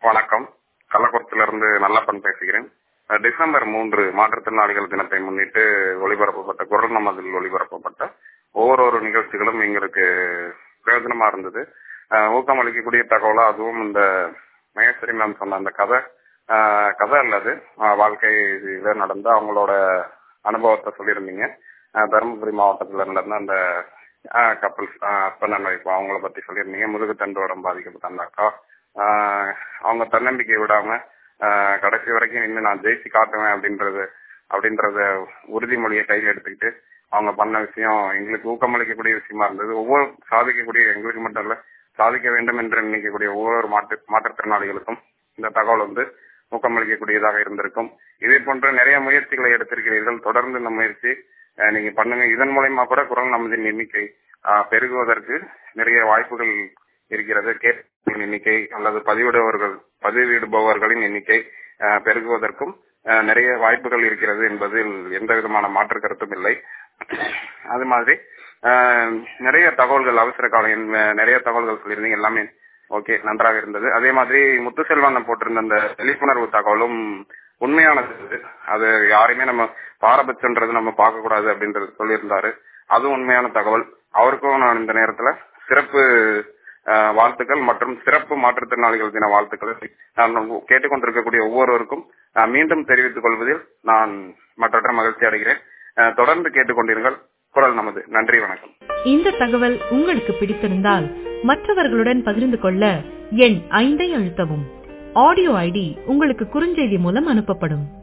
வணக்கம் கள்ளக்குறிச்சியிலிருந்து நல்லப்பன் பேசுகிறேன் அஹ் டிசம்பர் மூன்று மாற்றுத்திறனாளிகள் தினத்தை முன்னிட்டு ஒளிபரப்பப்பட்ட குரல் நமதில் ஒளிபரப்பப்பட்ட ஒவ்வொரு நிகழ்ச்சிகளும் எங்களுக்கு பிரயோஜனமா இருந்தது அஹ் ஊக்கமளிக்கக்கூடிய தகவலா அதுவும் இந்த மகேஸ்வரி மேம் சொன்ன அந்த கதை அஹ் கதை அல்லது அஹ் வாழ்க்கையில நடந்த அவங்களோட அனுபவத்தை சொல்லியிருந்தீங்க அஹ் தருமபுரி மாவட்டத்துல நடந்த அந்த கப்பல்ஸ் ஹஸ்பண்ட் அண்ட் ஒய்ஃப் அவங்கள பத்தி சொல்லியிருந்தீங்க முதுகு தண்டுவடம் பாதிக்கப்பட்ட அந்த அக்கா ஆஹ் அவங்க தன்னம்பிக்கை விடாம ஆஹ் கடைசி வரைக்கும் இன்னும் நான் ஜெயிச்சு காட்டுவேன் அப்படின்றது அப்படின்றத உறுதிமொழியை கையில் எடுத்துக்கிட்டு அவங்க பண்ண விஷயம் எங்களுக்கு ஊக்கமளிக்கக்கூடிய விஷயமா இருந்தது ஒவ்வொரு சாதிக்கக்கூடிய எங்களுக்கு மட்டும் இல்ல சாதிக்க வேண்டும் என்று நினைக்கக்கூடிய ஒவ்வொரு மாற்று மாற்றுத்திறனாளிகளுக்கும் இந்த தகவல் வந்து ஊக்கமளிக்கக்கூடியதாக இருந்திருக்கும் இதே போன்ற நிறைய முயற்சிகளை எடுத்திருக்கிறீர்கள் தொடர்ந்து இந்த முயற்சி அஹ் நீங்க பண்ணுங்க இதன் மூலயமா கூட குரல் நமதின் எண்ணிக்கை ஆஹ் பெருகுவதற்கு நிறைய வாய்ப்புகள் இருக்கிறது கேட்பவர்களின் எண்ணிக்கை அல்லது பதிவிடுபவர்கள் பதிவிடுபவர்களின் எண்ணிக்கை அஹ், பெருகுவதற்கும் அஹ், நிறைய வாய்ப்புகள் இருக்கிறது என்பதில் எந்த விதமான மாற்று கருத்தும் இல்லை அது மாதிரி அஹ், நிறைய தகவல்கள் அவசர காலம் என்- நிறைய தகவல்கள் சொல்லியிருந்தீங்க எல்லாமே ஓகே நன்றாக இருந்தது அதே மாதிரி முத்துசெல்வன் போட்டிருந்த அந்த விழிப்புணர்வு தகவலும் உண்மையானது இது. அது யாரையுமே நம்ம பாரபட்சன்றது நம்ம பார்க்க கூடாது அப்படின்றது சொல்லியிருந்தாரு அதுவும் உண்மையான தகவல் அவருக்கும் நான் இந்த நேரத்துல சிறப்பு அஹ், வாழ்த்துக்கள் மற்றும் சிறப்பு மாற்றுத்திறனாளிகள் தின வாழ்த்துக்களை நான் கேட்டுக்கொண்டிருக்கக்கூடிய ஒவ்வொருவருக்கும் நான் மீண்டும் தெரிவித்துக் கொள்வதில் நான் மற்றற்ற மகிழ்ச்சி அடைகிறேன் அஹ், தொடர்ந்து கேட்டுக்கொண்டிருங்கள் குரல் நமது நன்றி வணக்கம் இந்த தகவல் உங்களுக்கு பிடித்திருந்தால் மற்றவர்களுடன் பகிர்ந்து கொள்ள எண் ஐந்தை அழுத்தவும் ஆடியோ ஐடி உங்களுக்கு குறுஞ்செய்தி மூலம் அனுப்பப்படும்